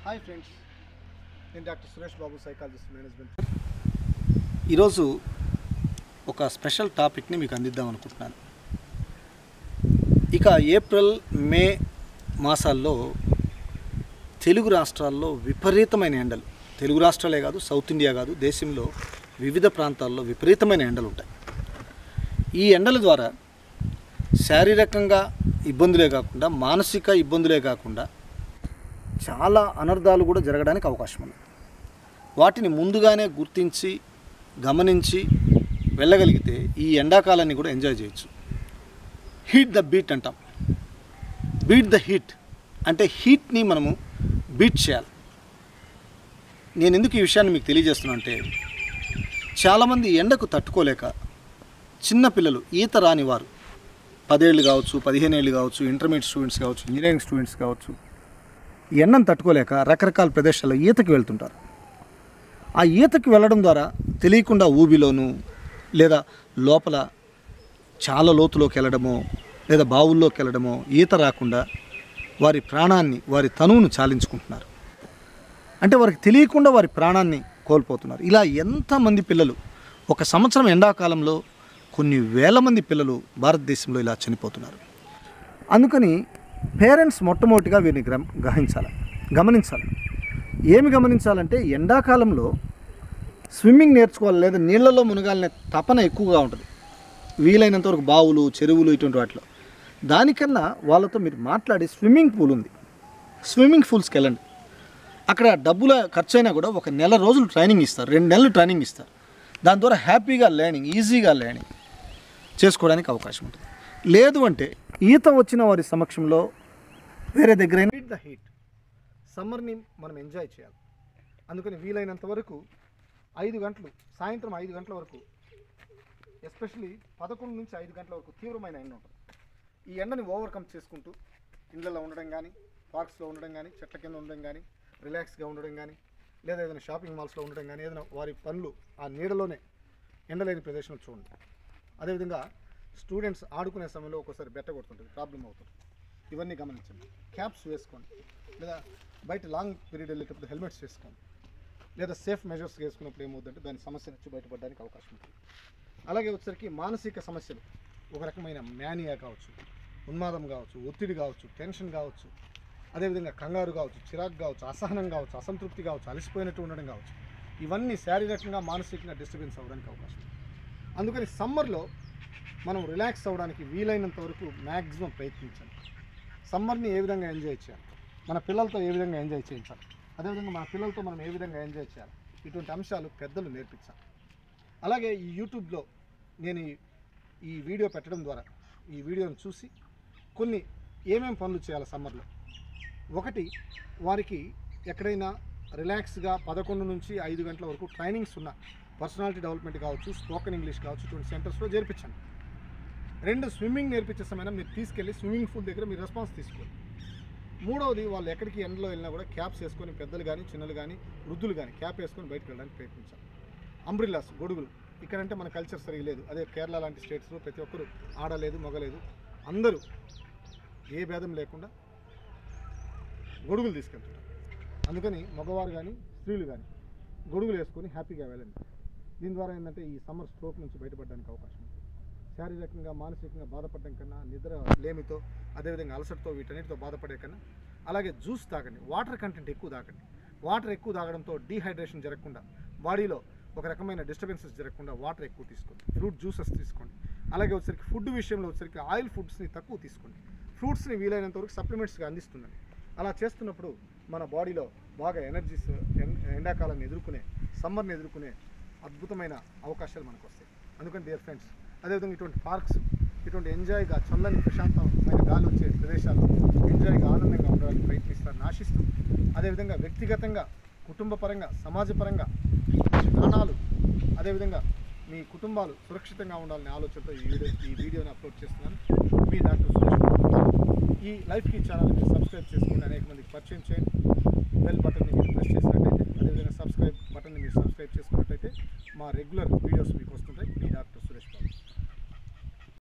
Hi friends నేను doctor Suresh Babu psychologist management ఈరోజు ఒక స్పెషల్ టాపిక్ని మీకు అందిద్దాం అనుకుంటున్నాను ఇక ఏప్రిల్ మే మాసాల్లో తెలుగు రాష్ట్రాల్లో విపరీతమైన ఎండలు తెలుగు రాష్ట్రాలే కాదు సౌత్ ఇండియా కాదు దేశంలో వివిధ ప్రాంతాల్లో విపరీతమైన ఎండలు ఉంటాయి ఈ ఎండల ద్వారా శారీరకంగా ఇబ్బందులే కాకుండా మానసిక ఇబ్బందులే కాకుండా చాలా అనర్థాలు కూడా జరగడానికి అవకాశం ఉంది వాటిని ముందుగానే గుర్తించి గమనించి వెళ్ళగలిగితే ఈ ఎండాకాలాన్ని కూడా ఎంజాయ్ చేయొచ్చు హీట్ ద బీట్ అంటాం బీట్ ద హీట్ అంటే హీట్ని మనము బీట్ చేయాలి నేను ఎందుకు ఈ విషయాన్ని మీకు తెలియజేస్తున్నా అంటే చాలామంది ఎండకు తట్టుకోలేక చిన్నపిల్లలు ఈత రాని వారు పదేళ్ళు కావచ్చు పదిహేను ఏళ్ళు కావచ్చు ఇంటర్మీడియట్ స్టూడెంట్స్ కావచ్చు ఇంజనీరింగ్ స్టూడెంట్స్ కావచ్చు ఈ ఎండను తట్టుకోలేక రకరకాల ప్రదేశాల్లో ఈతకి వెళ్తుంటారు ఆ ఈతకి వెళ్ళడం ద్వారా తెలియకుండా ఊబిలోను లేదా లోపల చాలా లోతులోకి వెళ్ళడమో లేదా బావుల్లోకి వెళ్ళడమో ఈత రాకుండా వారి ప్రాణాన్ని వారి తనువును చాలించుకుంటున్నారు అంటే వారికి తెలియకుండా వారి ప్రాణాన్ని కోల్పోతున్నారు ఇలా ఎంతమంది పిల్లలు ఒక సంవత్సరం ఎండాకాలంలో కొన్ని వేల మంది పిల్లలు భారతదేశంలో ఇలా చనిపోతున్నారు అందుకని పేరెంట్స్ మొట్టమొదటిగా వీరిని గ్రహ గ్రహించాలి గమనించాలి ఏమి గమనించాలంటే ఎండాకాలంలో స్విమ్మింగ్ నేర్చుకోవాలి లేదా నీళ్ళలో మునగాలనే తపన ఎక్కువగా ఉంటుంది వీలైనంత వరకు బావులు చెరువులు ఇటువంటి వాటిలో దానికన్నా వాళ్ళతో మీరు మాట్లాడి స్విమ్మింగ్ పూల్ ఉంది స్విమ్మింగ్ పూల్స్కి వెళ్ళండి అక్కడ డబ్బుల ఖర్చు అయినా కూడా ఒక నెల రోజులు ట్రైనింగ్ ఇస్తారు రెండు నెలలు ట్రైనింగ్ ఇస్తారు దాని ద్వారా హ్యాపీగా లర్నింగ్ ఈజీగా లర్నింగ్ చేసుకోవడానికి అవకాశం ఉంటుంది లేదు అంటే ఈత వచ్చిన వారి సమక్షంలో వేరే దగ్గర హీట్ ద హీట్ సమ్మర్ని మనం ఎంజాయ్ చేయాలి అందుకని వీలైనంత వరకు ఐదు గంటలు సాయంత్రం ఐదు గంటల వరకు ఎస్పెషలీ పదకొండు నుంచి ఐదు గంటల వరకు తీవ్రమైన ఎండ ఉంటుంది ఈ ఎండని ఓవర్కమ్ చేసుకుంటూ ఇళ్ళల్లో ఉండడం కానీ పార్క్స్లో ఉండడం కానీ చెట్ల కింద ఉండడం కానీ రిలాక్స్గా ఉండడం కానీ లేదా ఏదైనా షాపింగ్ మాల్స్లో ఉండడం కానీ ఏదైనా వారి పనులు ఆ నీడలోనే ఎండలేని ప్రదేశంలో చూడండి అదేవిధంగా స్టూడెంట్స్ ఆడుకునే సమయంలో ఒక్కోసారి బెట్ట కొడుతుంటుంది ప్రాబ్లం అవుతుంది ఇవన్నీ గమనించండి క్యాప్స్ వేసుకోండి లేదా బయట లాంగ్ పీరియడ్ వెళ్ళేటప్పుడు హెల్మెట్స్ వేసుకోండి లేదా సేఫ్ మెజర్స్ వేసుకున్నప్పుడు ఏమవుతుందంటే దాని సమస్య నుంచి బయటపడడానికి అవకాశం ఉంటుంది అలాగే వచ్చేసరికి మానసిక సమస్యలు ఒక రకమైన మ్యానియా కావచ్చు ఉన్మాదం కావచ్చు ఒత్తిడి కావచ్చు టెన్షన్ కావచ్చు అదేవిధంగా కంగారు కావచ్చు చిరాకు కావచ్చు అసహనం కావచ్చు అసంతృప్తి కావచ్చు అలసిపోయినట్టు ఉండడం కావచ్చు ఇవన్నీ శారీరకంగా మానసికంగా డిస్టర్బెన్స్ అవ్వడానికి అవకాశం ఉంది అందుకని సమ్మర్లో మనం రిలాక్స్ అవ్వడానికి వీలైనంత వరకు మ్యాక్సిమం ప్రయత్నించాలి సమ్మర్ని ఏ విధంగా ఎంజాయ్ చేయాలి మన పిల్లలతో ఏ విధంగా ఎంజాయ్ చేయించాలి అదేవిధంగా మన పిల్లలతో మనం ఏ విధంగా ఎంజాయ్ చేయాలి ఇటువంటి అంశాలు పెద్దలు నేర్పించాలి అలాగే ఈ యూట్యూబ్లో నేను ఈ- ఈ వీడియో పెట్టడం ద్వారా ఈ వీడియోను చూసి కొన్ని ఏమేం పనులు చేయాలి సమ్మర్లో ఒకటి వారికి ఎక్కడైనా రిలాక్స్గా పదకొండు నుంచి ఐదు గంటల వరకు ట్రైనింగ్స్ ఉన్న పర్సనాలిటీ డెవలప్మెంట్ కావచ్చు స్పోకెన్ ఇంగ్లీష్ కావచ్చు ఇటువంటి సెంటర్స్లో చేర్పించండి రెండు స్విమ్మింగ్ నేర్పించే సమయంలో మీరు తీసుకెళ్ళి స్విమ్మింగ్ పూల్ దగ్గర మీరు రెస్పాన్స్ తీసుకోండి మూడవది వాళ్ళు ఎక్కడికి ఎండలో వెళ్ళినా కూడా క్యాప్స్ వేసుకొని పెద్దలు కానీ చిన్నలు కానీ వృద్ధులు కానీ క్యాప్ వేసుకొని బయటకు వెళ్ళడానికి ప్రయత్నించాలి అంబ్రిల్లాస్ గొడుగులు ఇక్కడంటే మన కల్చర్ సరిగా లేదు అదే కేరళ లాంటి స్టేట్స్లో ప్రతి ఒక్కరు ఆడలేదు మొగలేదు అందరూ ఏ భేదం లేకుండా గొడుగులు తీసుకెళ్తుంటారు అందుకని మగవారు కానీ స్త్రీలు కానీ గొడుగులు వేసుకొని హ్యాపీగా వెళ్ళండి దీని ద్వారా ఏంటంటే ఈ సమ్మర్ స్ట్రోక్ నుంచి బయటపడడానికి అవకాశం ఉంది శారీరకంగా మానసికంగా బాధపడడం కన్నా నిద్ర లేమితో అదేవిధంగా అలసటతో వీటన్నిటితో బాధపడే కన్నా అలాగే జ్యూస్ తాగండి వాటర్ కంటెంట్ ఎక్కువ తాగండి వాటర్ ఎక్కువ తాగడంతో డీహైడ్రేషన్ జరగకుండా బాడీలో ఒక రకమైన డిస్టర్బెన్సెస్ జరగకుండా వాటర్ ఎక్కువ తీసుకోండి ఫ్రూట్ జ్యూసెస్ తీసుకోండి అలాగే వచ్చరికి ఫుడ్ విషయంలో వచ్చరికి ఆయిల్ ఫుడ్స్ని తక్కువ తీసుకోండి ఫ్రూట్స్ని వీలైనంత వరకు సప్లిమెంట్స్గా అందిస్తుండండి అలా చేస్తున్నప్పుడు మన బాడీలో బాగా ఎనర్జీస్ ఎండాకాలాన్ని ఎదుర్కొనే సమ్మర్ని ఎదుర్కొనే అద్భుతమైన అవకాశాలు మనకు వస్తాయి అందుకని డియర్ ఫ్రెండ్స్ అదేవిధంగా ఇటువంటి పార్క్స్ ఇటువంటి ఎంజాయ్గా చల్లని ప్రశాంతమైన గాలి వచ్చే ప్రదేశాలు ఎంజాయ్గా ఆనందంగా ఉండడానికి ప్రయత్నిస్తారని ఆశిస్తూ అదేవిధంగా వ్యక్తిగతంగా కుటుంబ పరంగా సమాజపరంగా ప్రాణాలు అదేవిధంగా మీ కుటుంబాలు సురక్షితంగా ఉండాలనే ఆలోచనతో ఈ వీడియో ఈ వీడియోని అప్లోడ్ చేస్తున్నాను మీ డాక్టర్ సురేష్ బాబు. ఈ లైఫ్ కి ఛానల్ మీరు సబ్స్క్రైబ్ చేసుకోండి అనేక మందికి పరిచయం చేయండి బెల్ బటన్ని మీరు ప్రెస్ చేసినట్టయితే అదేవిధంగా సబ్స్క్రైబ్ బటన్ని మీరు సబ్స్క్రైబ్ చేసుకున్నట్టయితే మా రెగ్యులర్ వీడియోస్ మీకు వస్తుంటాయి మీ డాక్టర్ సురేష్ బాబు